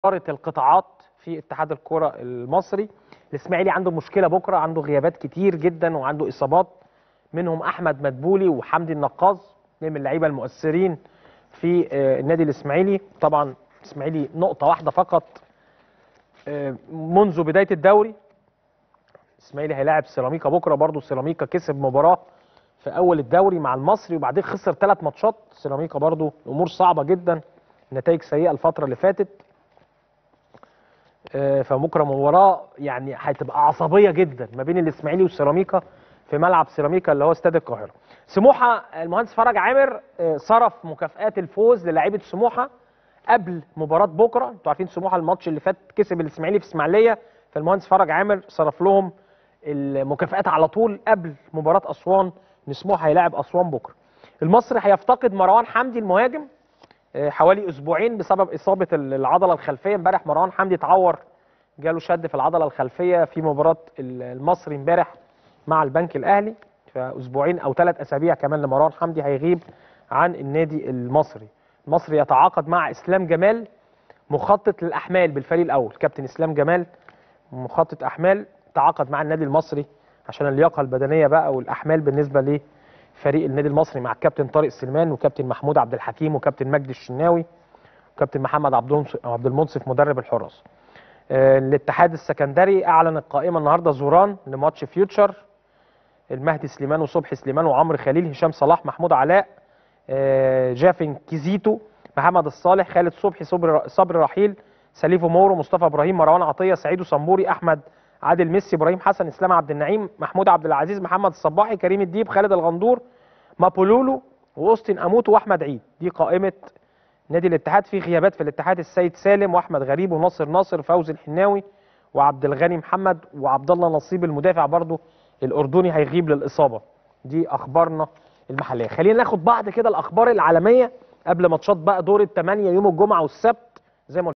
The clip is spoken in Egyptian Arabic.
إدارة القطاعات في اتحاد الكرة المصري الإسماعيلي عنده مشكلة بكرة عنده غيابات كتير جدا وعنده إصابات منهم أحمد مدبولي وحمدي النقاز اثنين من اللعيبة المؤثرين في آه، النادي الإسماعيلي طبعا الإسماعيلي نقطة واحدة فقط آه، منذ بداية الدوري الإسماعيلي هيلاعب سيراميكا بكرة برضه سيراميكا كسب مباراة في أول الدوري مع المصري وبعدين خسر ثلاث ماتشات سيراميكا برضه الأمور صعبة جدا نتائج سيئة الفترة اللي فاتت آه، فبكره مباراه يعني هتبقى عصبيه جدا ما بين الاسماعيلي والسيراميكا في ملعب سيراميكا اللي هو استاد القاهره. سموحه المهندس فرج عامر آه، صرف مكافئات الفوز للاعيبه سموحه قبل مباراه بكره، انتوا عارفين سموحه الماتش اللي فات كسب الاسماعيلي في اسماعيليه فالمهندس فرج عامر صرف لهم المكافئات على طول قبل مباراه اسوان ان سموحه هيلاعب اسوان بكره. المصري هيفتقد مروان حمدي المهاجم آه، حوالي اسبوعين بسبب اصابه العضله الخلفيه امبارح مروان حمدي اتعور جاله شد في العضله الخلفيه في مباراه المصري امبارح مع البنك الاهلي فاسبوعين او ثلاث اسابيع كمان لمروان حمدي هيغيب عن النادي المصري المصري يتعاقد مع اسلام جمال مخطط للاحمال بالفريق الاول كابتن اسلام جمال مخطط احمال تعاقد مع النادي المصري عشان اللياقه البدنيه بقى والاحمال بالنسبه لفريق النادي المصري مع الكابتن طارق سليمان وكابتن محمود عبد الحكيم وكابتن مجدي الشناوي وكابتن محمد عبد المنصف- عبد المنصف مدرب الحراس آه، الاتحاد السكندري اعلن القائمه النهارده زوران لماتش فيوتشر المهدي سليمان وصبحي سليمان وعمرو خليل هشام صلاح محمود علاء آه، جافن كيزيتو محمد الصالح خالد صبحي صبري صبري رحيل سليفو مورو مصطفى ابراهيم مروان عطيه سعيد صنبوري احمد عادل ميسي ابراهيم حسن اسلام عبد النعيم محمود عبد العزيز محمد الصباحي كريم الديب خالد الغندور مابولولو واوستن اموتو واحمد عيد دي قائمه نادي الاتحاد في غيابات في الاتحاد السيد سالم واحمد غريب وناصر ناصر فوزي الحناوي وعبد الغني محمد وعبد الله نصيب المدافع برضو الاردني هيغيب للاصابه دي اخبارنا المحليه خلينا ناخد بعض كده الاخبار العالميه قبل ماتشات بقى دور الثمانيه يوم الجمعه والسبت زي ما